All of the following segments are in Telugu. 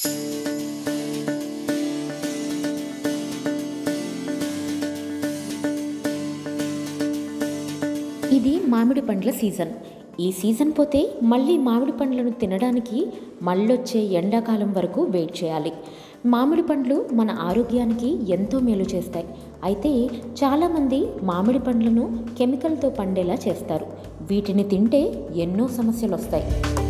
ఇది మామిడి పండ్ల సీజన్ ఈ సీజన్ పోతే మళ్ళీ మామిడి పండ్లను తినడానికి మళ్ళొచ్చే ఎండాకాలం వరకు వెయిట్ చేయాలి మామిడి పండ్లు మన ఆరోగ్యానికి ఎంతో మేలు చేస్తాయి అయితే చాలామంది మామిడి పండ్లను కెమికల్తో పండేలా చేస్తారు వీటిని తింటే ఎన్నో సమస్యలు వస్తాయి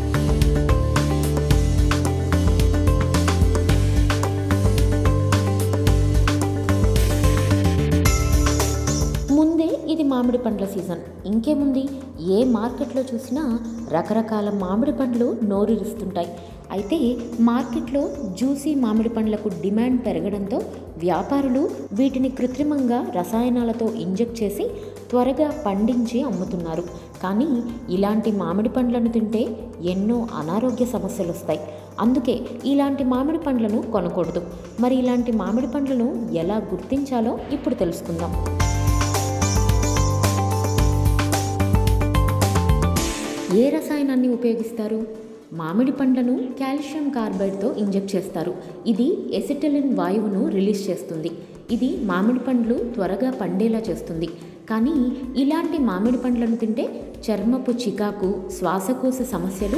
ముందే ఇది మామిడి పండ్ల సీజన్ ఇంకేముంది ఏ మార్కెట్లో చూసినా రకరకాల మామిడి పండ్లు నోరూరిస్తుంటాయి అయితే మార్కెట్లో జ్యూసీ మామిడి పండ్లకు డిమాండ్ పెరగడంతో వ్యాపారులు వీటిని కృత్రిమంగా రసాయనాలతో ఇంజెక్ట్ చేసి త్వరగా పండించి అమ్ముతున్నారు కానీ ఇలాంటి మామిడి పండ్లను తింటే ఎన్నో అనారోగ్య సమస్యలు వస్తాయి అందుకే ఇలాంటి మామిడి పండ్లను కొనకూడదు మరి ఇలాంటి మామిడి పండ్లను ఎలా గుర్తించాలో ఇప్పుడు తెలుసుకుందాం ఏ రసాయనాన్ని ఉపయోగిస్తారు మామిడి పండ్లను కాల్షియం కార్బైడ్తో ఇంజెక్ట్ చేస్తారు ఇది ఎసిటలిన్ వాయువును రిలీజ్ చేస్తుంది ఇది మామిడి పండ్లు త్వరగా పండేలా చేస్తుంది కానీ ఇలాంటి మామిడి పండ్లను తింటే చర్మపు చికాకు శ్వాసకోశ సమస్యలు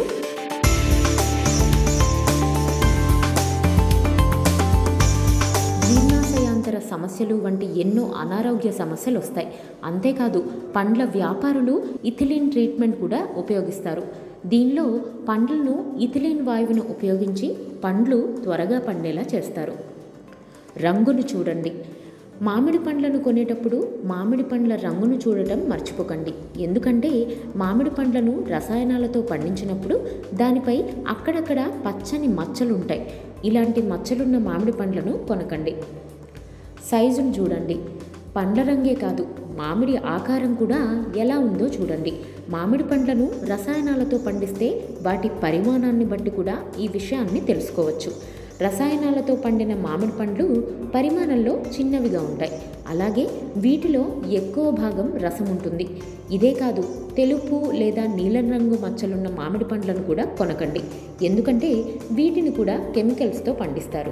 జీర్ణాశయాంతర సమస్యలు వంటి ఎన్నో అనారోగ్య సమస్యలు వస్తాయి అంతేకాదు పండ్ల వ్యాపారులు ఇథిలిన్ ట్రీట్మెంట్ కూడా ఉపయోగిస్తారు దీనిలో పండ్లను ఇథిలిన్ వాయువును ఉపయోగించి పండ్లు త్వరగా పండేలా చేస్తారు రంగును చూడండి మామిడి పండ్లను కొనేటప్పుడు మామిడి పండ్ల రంగును చూడటం మర్చిపోకండి ఎందుకంటే మామిడి పండ్లను రసాయనాలతో పండించినప్పుడు దానిపై అక్కడక్కడ పచ్చని మచ్చలు ఉంటాయి ఇలాంటి మచ్చలున్న మామిడి పండ్లను కొనకండి సైజును చూడండి పండ్ల రంగే కాదు మామిడి ఆకారం కూడా ఎలా ఉందో చూడండి మామిడి పండ్లను రసాయనాలతో పండిస్తే వాటి పరిమాణాన్ని బట్టి కూడా ఈ విషయాన్ని తెలుసుకోవచ్చు రసాయనాలతో పండిన మామిడి పండ్లు పరిమాణంలో చిన్నవిగా ఉంటాయి అలాగే వీటిలో ఎక్కువ భాగం రసం ఉంటుంది ఇదే కాదు తెలుపు లేదా నీలం రంగు మచ్చలున్న మామిడి పండ్లను కూడా కొనకండి ఎందుకంటే వీటిని కూడా కెమికల్స్తో పండిస్తారు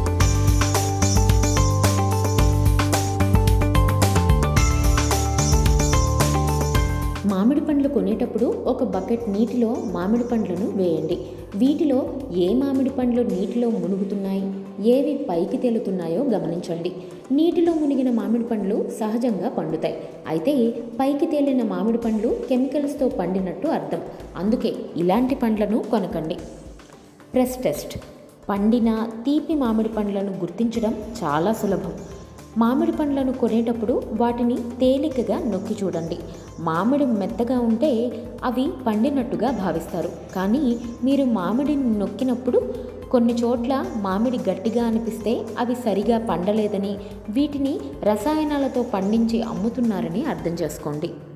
మామిడి పండ్లు కొనేటప్పుడు ఒక బకెట్ నీటిలో మామిడి పండ్లను వేయండి వీటిలో ఏ మామిడి పండ్లు నీటిలో మునుగుతున్నాయి ఏవి పైకి తేలుతున్నాయో గమనించండి నీటిలో మునిగిన మామిడి పండ్లు సహజంగా పండుతాయి అయితే పైకి తేలిన మామిడి పండ్లు కెమికల్స్తో పండినట్టు అర్థం అందుకే ఇలాంటి పండ్లను కొనకండి ప్రెస్ టెస్ట్ పండిన తీపి మామిడి పండ్లను గుర్తించడం చాలా సులభం మామిడి పండ్లను కొనేటప్పుడు వాటిని తేలికగా నొక్కి చూడండి మామిడి మెత్తగా ఉంటే అవి పండినట్టుగా భావిస్తారు కానీ మీరు మామిడిని నొక్కినప్పుడు కొన్ని చోట్ల మామిడి గట్టిగా అనిపిస్తే అవి సరిగా పండలేదని వీటిని రసాయనాలతో పండించి అమ్ముతున్నారని అర్థం చేసుకోండి